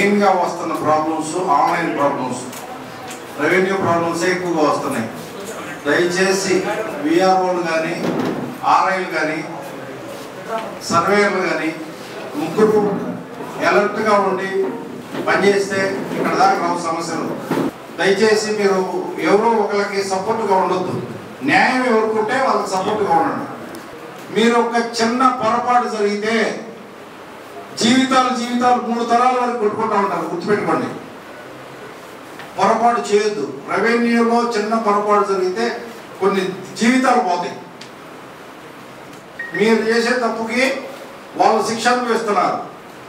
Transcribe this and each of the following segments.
మెయిన్గా వస్తున్న problems online problems revenue problems ఎక్కువగా వస్తున్నాయి దయచేసి విఆర్ఓలు కానీ ఆర్ఐలు కానీ సర్వేయర్లు కానీ ముగ్గురు అలర్ట్గా ఉండి పనిచేస్తే ఇక్కడ దాకా రావు సమస్యలు దయచేసి మీరు ఎవరో ఒకరికి సపోర్ట్గా ఉండొద్దు న్యాయం ఎవరుకుంటే వాళ్ళకి సపోర్ట్గా ఉండండి మీరు ఒక చిన్న పొరపాటు జరిగితే జీవితాలు జీవితాలు మూడు తరాల వరకు కొట్టుకుంటా ఉంటారు గుర్తుపెట్టుకోండి పొరపాటు చేయొద్దు రెవెన్యూలో చిన్న పొరపాటు జరిగితే కొన్ని జీవితాలు పోతాయి మీరు చేసే తప్పుకి వాళ్ళు శిక్ష అనుభవిస్తున్నారు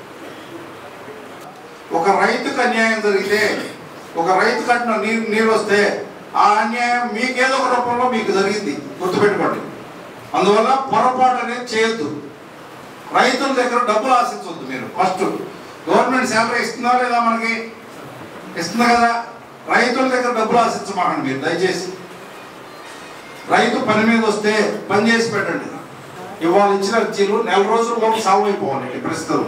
ఒక రైతుకు అన్యాయం జరిగితే ఒక రైతు కట్టిన నీరు నీరు వస్తే ఆ అన్యాయం మీకేదో ఒక రూపంలో మీకు జరిగింది గుర్తుపెట్టుకోండి అందువల్ల పొరపాటు అనేది చేయొద్దు రైతుల దగ్గర డబ్బులు ఆశించవద్దు మీరు ఫస్ట్ గవర్నమెంట్ శాలరీ ఇస్తుందా లేదా మనకి ఇస్తుంది కదా రైతుల దగ్గర డబ్బులు ఆశించమాకండి మీరు దయచేసి రైతు పని మీద వస్తే పని చేసి పెట్టండి ఇవాళ ఇచ్చిన అర్జీలు నెల రోజుల్లోపు సాల్వ్ అయిపోవాలి ఈ పరిస్థితులు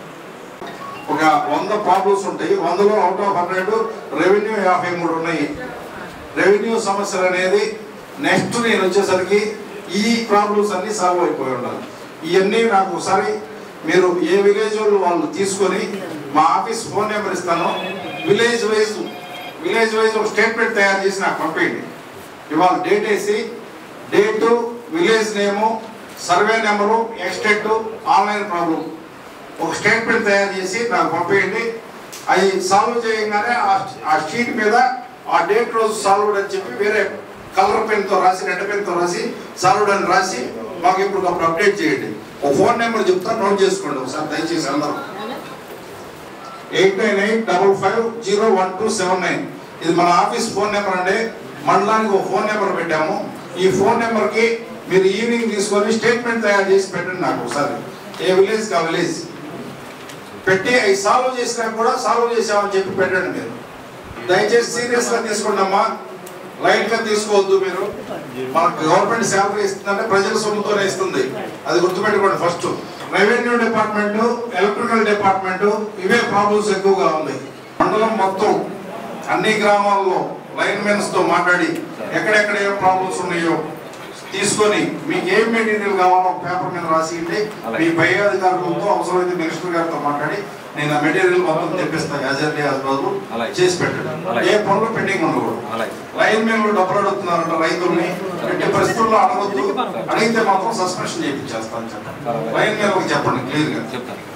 ఒక వంద ప్రాబ్లమ్స్ ఉంటాయి వందలో అవుట్ ఆఫ్ హండ్రెడ్ రెవెన్యూ యాభై మూడు ఉన్నాయి రెవెన్యూ సమస్యలు అనేది నెక్స్ట్ నేను వచ్చేసరికి ఈ ప్రాబ్లమ్స్ అన్ని సాల్వ్ అయిపోయి ఉండాలి ఇవన్నీ నాకు ఒకసారి మీరు ఏ విలేజ్ వాళ్ళు వాళ్ళు తీసుకొని మా ఆఫీస్ ఫోన్ నెంబర్ ఇస్తాను విలేజ్ వైజ్ విలేజ్ వైజ్ ఒక స్టేట్మెంట్ తయారు చేసి నాకు పంపేయండి ఇవాళ డేట్ వేసి date village name survey number extent online problem ఒక స్టేట్మెంట్ తయారు చేసి నాకు పంపేయండి అవి సాల్వ్ చేయగానే ఆ- ఆ షీట్ మీద ఆ డేట్ రోజు సాల్వ్డ్ అని చెప్పి వేరే కలర్ పెన్తో రాసి రెడ్ పెన్తో రాసి సాల్వ్డ్ అని రాసి మాకు ఇప్పుడు అప్పుడు అప్డేట్ చేయండి ఒక ఫోన్ నెంబర్ చెప్తా నోట్ చేసుకోండి ఒకసారి దయచేసి అందరూ eight nine eight double five zero one two seven nine ఇది మన ఆఫీస్ ఫోన్ నెంబర్ అండి మండలానికి ఒక ఫోన్ నెంబర్ పెట్టాము ఈ ఫోన్ నెంబర్కి మీరు ఈవినింగ్ తీసుకొని స్టేట్మెంట్ తయారు చేసి పెట్టండి నాకు ఒకసారి ఏ విలేజ్ కా విలేజ్ పెట్టి అవి సాల్వ్ చేసినా కూడా సాల్వ్ చేసామని చెప్పి పెట్టండి మీరు దయచేసి సీరియస్గా తీసుకోండి అమ్మా లైట్గా తీసుకోవద్దు మీరు మనకు గవర్నమెంట్ శాలరీ ఇస్తుందంటే ప్రజల సొమ్ముతోనే ఇస్తుంది అది గుర్తుపెట్టుకోండి first revenue department electrical department ఇవే ప్రాబ్లమ్స్ ఎక్కువగా ఉంది మండలం మొత్తం అన్ని గ్రామాల్లో లైన్ మెన్స్ తో మాట్లాడి ఎక్కడెక్కడ ఏం ప్రాబ్లమ్స్ ఉన్నాయో తీసుకొని మీకు ఏం మెటీరియల్ కావాలో పేపర్ మీద రాసి ఇవ్వండి. మీ పై అధికారులతో అవసరమైతే మినిస్టర్ గారితో మాట్లాడి నేను ఆ మెటీరియల్ మొత్తం తెప్పిస్తాను యాజ్ ఎర్లీ యాజ్ బాబు అలాగే. చేసి పెట్టండి అలాగే. ఏ పనులు పెండింగ్ ఉండకూడదు అలాగే లైన్ మెన్లు డబ్బులు అడుగుతున్నారంట రైతుల్ని ఎట్టి పరిస్థితుల్లో అడగొద్దు అడిగితే మాత్రం సస్పెన్షన్ చేయించేస్తాను చెప్పండి లైన్ మెన్లకు చెప్పండి క్లియర్ గా చెప్తాను